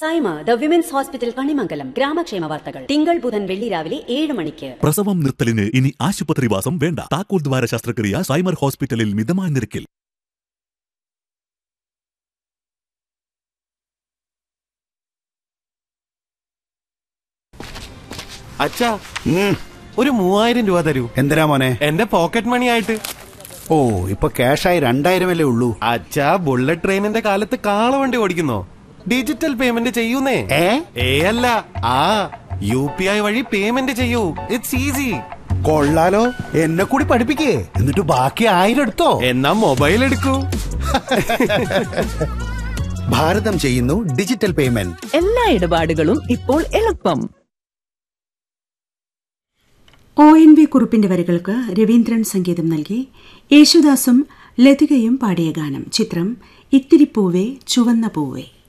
Saima the women's hospital Kanimangalam ഗ്രാമക്ഷേമ വാർത്തകൾ തിങ്കൾ ബുധൻ വെള്ളി രാവിലെ ഏഴ് മണിക്ക് പ്രസവം നിർത്തലിന് ഇനി ആശുപത്രിവാസം വേണ്ട താക്കോൽ ദ്വാര ശസ്ത്രക്രിയ സൈമർ ഹോസ്പിറ്റലിൽ മിതമായ നിരക്കിൽ അച്ഛാ ഒരു മൂവായിരം രൂപ തരൂ എന്തിനാ മോനെ എന്റെ പോക്കറ്റ് മണി ആയിട്ട് ഓ ഇപ്പൊ ക്യാഷായി രണ്ടായിരമല്ലേ ഉള്ളൂ അച്ഛാ ബുള്ളറ്റ് ട്രെയിനിന്റെ കാലത്ത് കാളവണ്ടി ഓടിക്കുന്നോ ഡിജിറ്റൽ പേയ്മെന്റ് ചെയ്യൂന്നേ ഏ ഏ അല്ല ആ യു പി ഐ വഴി പേയ്മെന്റ് ചെയ്യൂ ഇറ്റ്സ് ഈസി കൊള്ളാലോ എന്നെ കൂടി പഠിപ്പിക്കേ എന്നിട്ട് ബാക്കി ആയിരം എടുത്തോ എന്നാ മൊബൈൽ എടുക്കൂ ഭാരതം ചെയ്യുന്നു ഡിജിറ്റൽ പേയ്മെന്റ് എല്ലാ ഇടപാടുകളും ഇപ്പോൾ എളുപ്പം ഒ എൻ വി കുറുപ്പിന്റെ വരികൾക്ക് രവീന്ദ്രൻ സംഗീതം നൽകി യേശുദാസും ലതികയും പാടിയ ഗാനം ചിത്രം ഇത്തിരി പൂവേ ചുവന്ന പൂവേ